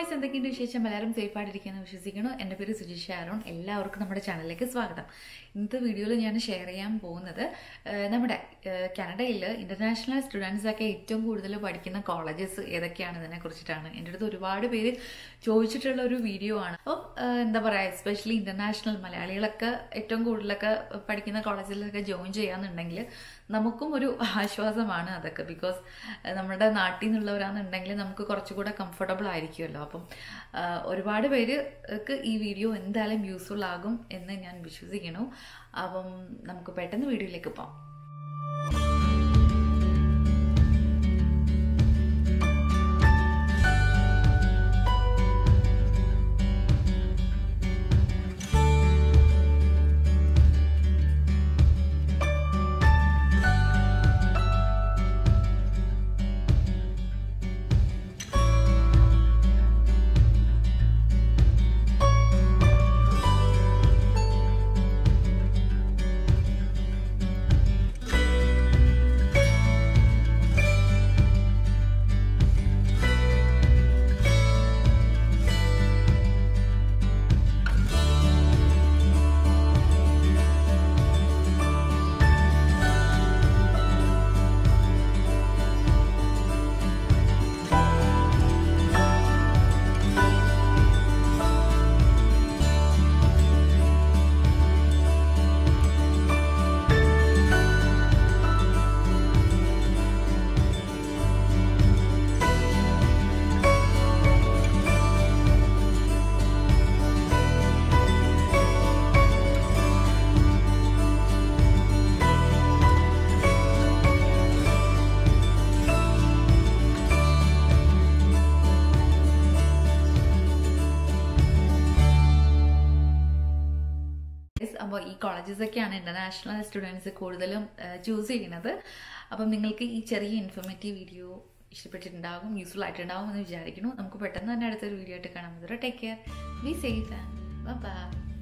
guys എന്തൊക്കെയുണ്ട് വിശേഷം എല്ലാവരും സേഫ് ആയിട്ടിരിക്കുന്നു വിശ്വസിക്കുന്നു എൻ്റെ പേര് സുജിഷ ആരോൺ എല്ലാവർക്കും നമ്മുടെ ചാനലിലേക്ക് സ്വാഗതം ഇന്നത്തെ വീഡിയോയിൽ ഞാൻ ഷെയർ ചെയ്യാൻ പോകുന്നത് ആ, നമ്മുടെ കാനഡയിൽ ഇൻ്റർനാഷണൽ സ്റ്റുഡൻസ് ഒക്കെ ഏറ്റവും കൂടുതൽ പഠിക്കുന്ന കോളേജസ് ഏതൊക്കെയാണ് ഇതിനെ കുറിച്ചിട്ടാണ് എൻ്റെ അടുത്ത് ഒരുപാട് പേര് ചോദിച്ചിട്ടുള്ള ഒരു വീഡിയോ ആണ് അപ്പോൾ എന്താ പറയുക എസ്പെഷ്യലി ഇൻ്റർനാഷണൽ മലയാളികളൊക്കെ ഏറ്റവും കൂടുതലൊക്കെ പഠിക്കുന്ന കോളേജിലൊക്കെ ജോയിൻ ചെയ്യാന്നുണ്ടെങ്കിൽ നമുക്കും ഒരു ആശ്വാസമാണ് അതൊക്കെ ബിക്കോസ് നമ്മുടെ നാട്ടിൽ നിന്നുള്ളവരാണെന്നുണ്ടെങ്കിൽ നമുക്ക് കുറച്ചുകൂടെ കംഫർട്ടബിൾ ആയിരിക്കുമല്ലോ അപ്പം ആ, ഒരുപാട് പേർക്ക് ഈ വീഡിയോ എന്തായാലും യൂസ്ഫുൾ ആകും എന്ന് ഞാൻ വിശ്വസിക്കുന്നു അപ്പം നമുക്ക് പെട്ടെന്ന് വീഡിയോയിലേക്ക് പോകാം അപ്പോൾ ഈ കോളേജസ് ഒക്കെയാണ് ഇന്റർനാഷണൽ സ്റ്റുഡൻസ് കൂടുതലും ചൂസ് ചെയ്യുന്നത് അപ്പം നിങ്ങൾക്ക് ഈ ചെറിയ ഇൻഫോർമേറ്റീവ് വീഡിയോ ഇഷ്ടപ്പെട്ടിട്ടുണ്ടാകും യൂസ്ഫുൾ ആയിട്ടുണ്ടാകും എന്ന് വിചാരിക്കുന്നു നമുക്ക് പെട്ടെന്ന് തന്നെ അടുത്തൊരു വീഡിയോ ആയിട്ട് കാണാൻ പറ്റും take care be safe and by